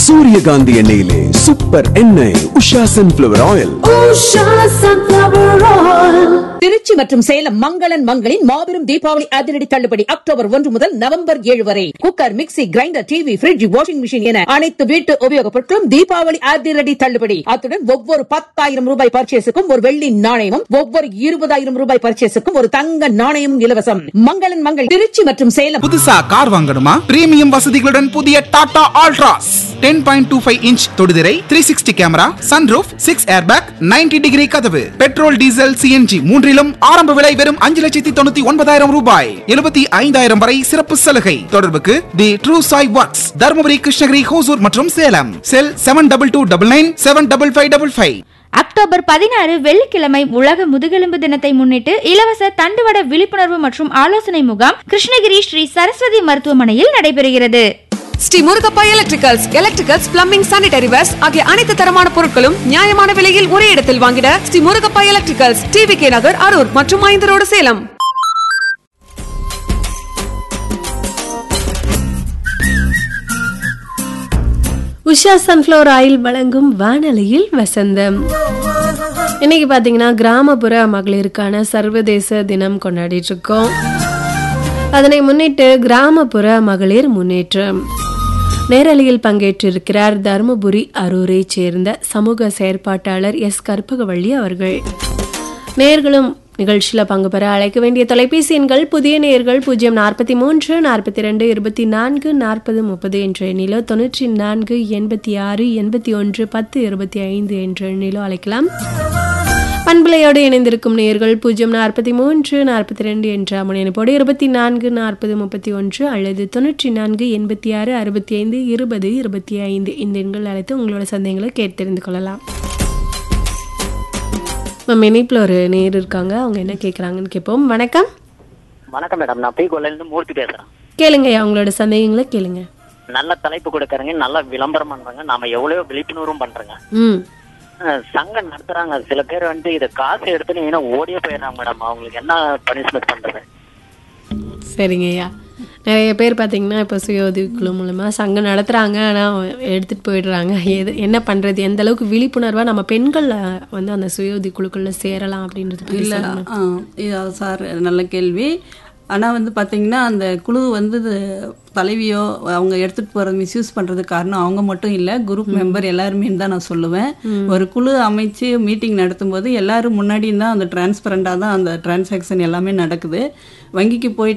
சூரியகாந்தி எண்ணெயிலே சூப்பர் எண்ணெய் உஷா சன்ஃபிளவர் ஆயில் திருச்சி மற்றும் சேலம் மங்களன் மங்களின் மாபெரும் தீபாவளி அதிரடி தள்ளுபடி அக்டோபர் ஒன்று முதல் நவம்பர் ஏழு வரை cooker mixie grinder TV fridge washing machine என அனைத்து வீட்டு உபயோகப் பொருட்களும் தீபாவளி அதிரடி தள்ளுபடி அத்துடன் ஒவ்வொரு பத்தாயிரம் ரூபாய் பர்ச்சேஸுக்கும் ஒரு வெள்ளி நாணயமும் ஒவ்வொரு இருபதாயிரம் ரூபாய் பர்ச்சேஸுக்கும் ஒரு தங்க நாணயமும் இலவசம் மங்களன் மங்கள் திருச்சி மற்றும் சேலம் புதுசா கார் வாங்கணுமா பிரீமியம் வசதிகளுடன் புதிய Tata Altroz ten point two five inch தொடுதிரை three sixty camera sunroof six airbag 90 degree கதவு பெட்ரோல் டீசல் சிஎன்ஜி மூன்றிலும் ஆரம்ப விலை வெறும் அஞ்சு லட்சத்தி தொண்ணூத்தி ஒன்பதாயிரம் ரூபாய் எழுபத்தி ஐந்தாயிரம் வரை சிறப்பு சலுகை தொடர்புக்கு the true Sai works Dharmapuri Krishnagiri Hosur மற்றும் Salem cell seven double two double nine seven double five double five October பதினாறு வெள்ளிக்கிழமை உலக முதுகெலும்பு தினத்தை முன்னிட்டு இலவச தண்டுவட விழிப்புணர்வு மற்றும் ஆலோசனை முகாம் கிருஷ்ணகிரி ஸ்ரீ சரஸ்வதி மருத்துவமனையில் நடைபெறுகிறது Shri Murugappa electricals electricals plumbing sanitary wares ஆகிய அனைத்து தரமான பொருட்களும் நியாயமான விலையில் ஒரே இடத்தில் வாங்கிட Shri Murugappa electricals TV K Nagar Arur மற்றும் ஐந்து road Salem Usha sunflower oil வழங்கும் வானொலியில் வசந்தம் இன்னைக்கு பார்த்தீங்கன்னா கிராமப்புற மகளிருக்கான சர்வதேச தினம் கொண்டாடிட்டு இருக்கோம் அதனை முன்னிட்டு கிராமப்புற மகளிர் முன்னேற்றம் நேரலையில் பங்கேற்றிருக்கிறார் தருமபுரி அரூரை சேர்ந்த சமூக செயற்பாட்டாளர் எஸ் கற்பகவள்ளி அவர்கள் நேர்களும் நிகழ்ச்சியில் பங்கு பெற அழைக்க வேண்டிய தொலைபேசி எண்கள் புதிய நேர்கள் பூஜ்ஜியம் நாற்பத்தி மூன்று நாற்பத்தி ரெண்டு இருபத்தி நான்கு நாற்பது முப்பது என்ற எண்ணிலோ தொண்ணூற்றி நான்கு எண்பத்தி ஆறு எண்பத்தி ஒன்று பத்து இருபத்தி ஐந்து என்ற எண்ணிலோ அழைக்கலாம் பண்புலையோடு இணைந்திருக்கும் நேர்கள் பூஜ்ஜியம் நாற்பத்தி மூன்று நாற்பத்தி ரெண்டு என்ற முனையப்போடு இருபத்தி நான்கு நாற்பது முப்பத்தி ஒன்று அல்லது தொண்ணூற்றி நான்கு எண்பத்தி ஆறு அறுபத்தி ஐந்து இருபது இருபத்தி ஐந்து இந்த எண்கள் அழைத்து உங்களோட சந்தேகங்களை கேட்டு தெரிந்து கொள்ளலாம் மேம் இணைப்பில் ஒரு நேர் இருக்காங்க அவங்க என்ன கேட்குறாங்கன்னு கேட்போம் வணக்கம் வணக்கம் மேடம் நான் பீகோல இருந்து மூர்த்தி பேசுறேன் கேளுங்க அவங்களோட சந்தேகங்களை கேளுங்க நல்ல தலைப்பு கொடுக்கறங்க நல்ல விளம்பரம் பண்றாங்க நாம எவ்வளவு விழிப்புணர்வும் பண்றோங்க ம் அஹ் சங்கம் நடத்துறாங்க சில பேர் வந்து இதை காசு எடுத்துன்னு ஓடியே போயிடுறாங்க மேடம் அவங்களுக்கு என்ன பனிஷ்மெண்ட் பண்றது சரிங்க ஐயா நிறைய பேர் பார்த்தீங்கன்னா இப்போ சுய உதவிக்குழு மூலமாக சங்கம் நடத்துகிறாங்க ஆனால் எடுத்துகிட்டு போயிடுறாங்க எது என்ன பண்ணுறது எந்த அளவுக்கு விழிப்புணர்வாக நம்ம பெண்கள் வந்து அந்த சுய உதவிக்குழுக்குள்ள சேரலாம் அப்படின்றது பத்தி இல்லை சொல்லுங்க. சார் நல்ல கேள்வி ஆனால் வந்து பார்த்தீங்கன்னா அந்த குழு வந்து இது தலைவியோ அவங்க எடுத்துகிட்டு போகிறது மிஸ்யூஸ் பண்ணுறதுக்கு காரணம் அவங்க மட்டும் இல்லை குரூப் மெம்பர் எல்லாருமே தான் நான் சொல்லுவேன் ஒரு குழு அமைச்சு மீட்டிங் நடத்தும்போது எல்லாரும் முன்னாடி தான் அந்த டிரான்ஸ்பரண்டாக தான் அந்த டிரான்சாக்ஷன் எல்லாமே நடக்குது வங்கிக்கு போய்